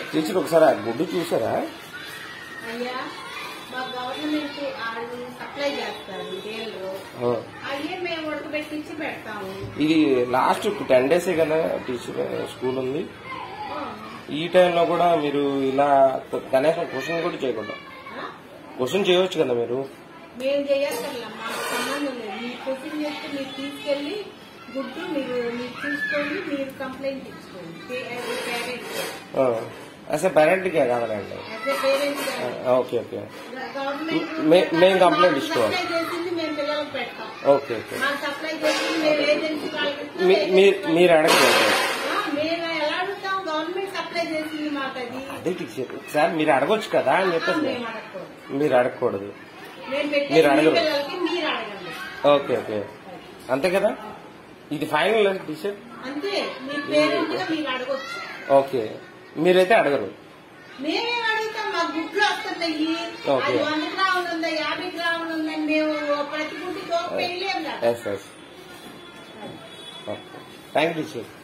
Teacher ఒకసారి ఆ గుడ్డు చూసారా అయ్యా మా గవర్నమెంట్ వాళ్ళు సప్లై చేస్తారు డీలరు ఆ. అయ్యే మేము ఉడకబెట్టించి పెడతాము ఇది లాస్ట్ టెన్ డేసే కదా టీచర్ స్కూల్ ఉంది ఆ. ఈ టైంలో కూడా మీరు ఇలా కనీసం క్వశ్చన్ కూడా చేయకూడదు ఆ? క్వశ్చన్ చేయవచ్చు కదా మీరు మేము చేయక్కర్లా మాకు సంబంధం లేదు మీరు క్వశ్చన్ చేస్తే మీరు తీసుకెళ్లి గుడ్డు మీరు మీరు చూసుకోండి మీరు కంప్లైంట్ ఇచ్చుకోండి పేరెంట్స్ అసలు పేరెంట్కే కాదండి అదే పేరెంట్స్ ఓకే ఓకే గవర్నమెంట్ మే- మేము కంప్లైంట్ ఇచ్చుకోవాలి. సప్లై చేసింది మేము పిల్లలకు పెడతాం ఓకే ఓకే మాకు సప్లై చేసింది మేము ఏజెన్సీ వాళ్ళకి ఇస్తాం, మీ- ఏజెన్సీ మీరు వాళ్ళకి మీరు అడగలేదు ఆ, మేము ఎలా అడుగుతాం గవర్నమెంట్ సప్లై చేసింది మాకు అది అదే టీచర్ సార్ మీరు అడగొచ్చు కదా అని ఆ, చెప్పేసి మేము అడగకూడదు మీరు అడగకూడదు మేము పెట్టే మీరు మీ అడగరు. పిల్లలకి మీరు అడగండి ఓకే ఓకే అంతే కదా ఇది ఫైనల్ టీచర్ అంతే మీ పేరెంట్ గా మీరు అడగొచ్చు ఓకే మీరైతే అడగరు మేమేం అడుగుతాం మా గుడ్లు వస్తున్నాయి ఓకే. అది వంద గ్రాములు ఉందా యాభై గ్రాములు ఉందని మేము ప్రతి గుడ్డి తోక పెళ్ళలేం కదా yes yes okay thank you teacher